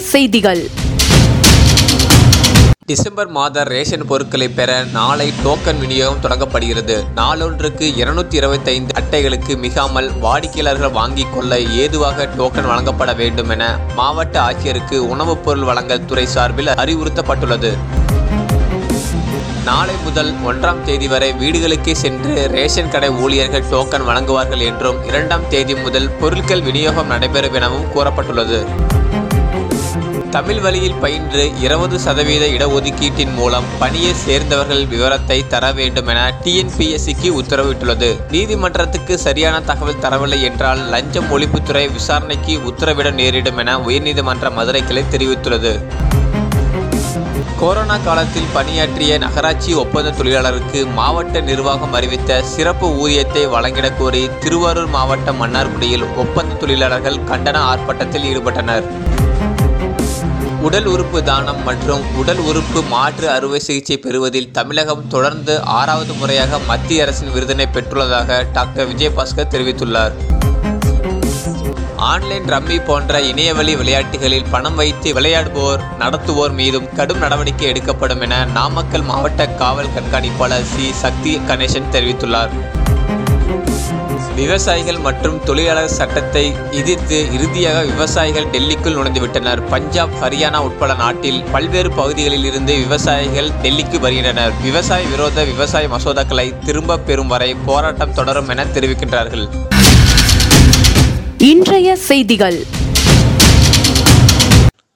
செய்திகள் டிசம்பர் மாத ரேஷன் பொருட்களை பெற நாளை டோக்கன் விநியோகம் தொடங்கப்படுகிறது நாளொன்றுக்கு இருநூத்தி இருபத்தைந்து அட்டைகளுக்கு மிகாமல் வாடிக்கையாளர்கள் வாங்கிக் கொள்ள ஏதுவாக டோக்கன் வழங்கப்பட வேண்டும் என மாவட்ட ஆட்சியருக்கு உணவுப் பொருள் வழங்கல் துறை சார்பில் அறிவுறுத்தப்பட்டுள்ளது நாளை முதல் ஒன்றாம் தேதி வரை வீடுகளுக்கே சென்று ரேஷன் கடை ஊழியர்கள் டோக்கன் வழங்குவார்கள் என்றும் இரண்டாம் தேதி முதல் பொருட்கள் விநியோகம் நடைபெறும் எனவும் கூறப்பட்டுள்ளது தமிழ் வழியில் பயின்று இருபது சதவீத இடஒதுக்கீட்டின் மூலம் பணியை சேர்ந்தவர்கள் விவரத்தை தர வேண்டும் என டிஎன்பிஎஸ்சிக்கு உத்தரவிட்டுள்ளது நீதிமன்றத்துக்கு சரியான தகவல் தரவில்லை என்றால் லஞ்சம் ஒழிப்புத்துறை விசாரணைக்கு உத்தரவிட நேரிடும் என உயர்நீதிமன்ற மதுரை கிளை தெரிவித்துள்ளது கொரோனா காலத்தில் பணியாற்றிய நகராட்சி ஒப்பந்த தொழிலாளருக்கு மாவட்ட நிர்வாகம் அறிவித்த சிறப்பு ஊதியத்தை வழங்கிடக் கோரி திருவாரூர் மாவட்டம் மன்னார்குடியில் ஒப்பந்த தொழிலாளர்கள் கண்டன ஆர்ப்பாட்டத்தில் ஈடுபட்டனர் உடல் உறுப்பு தானம் மற்றும் உடல் உறுப்பு மாற்று அறுவை சிகிச்சை பெறுவதில் தமிழகம் தொடர்ந்து ஆறாவது முறையாக மத்திய அரசின் விருதினை பெற்றுள்ளதாக டாக்டர் விஜயபாஸ்கர் தெரிவித்துள்ளார் ஆன்லைன் ரம்மி போன்ற இணையவழி விளையாட்டுகளில் பணம் வைத்து விளையாடுவோர் நடத்துவோர் மீதும் கடும் நடவடிக்கை எடுக்கப்படும் என நாமக்கல் மாவட்ட காவல் கண்காணிப்பாளர் சி சக்தி கணேசன் தெரிவித்துள்ளார் விவசாயிகள் மற்றும் தொழிலாளர் சட்டத்தை எதிர்த்து இறுதியாக விவசாயிகள் டெல்லிக்குள் நுழைந்துவிட்டனர் பஞ்சாப் ஹரியானா உட்பட நாட்டில் பல்வேறு பகுதிகளில் இருந்து விவசாயிகள் டெல்லிக்கு வருகின்றனர் விவசாய விரோத விவசாய மசோதாக்களை திரும்பப் பெறும் வரை போராட்டம் தொடரும் என தெரிவிக்கின்றார்கள் இன்றைய செய்திகள்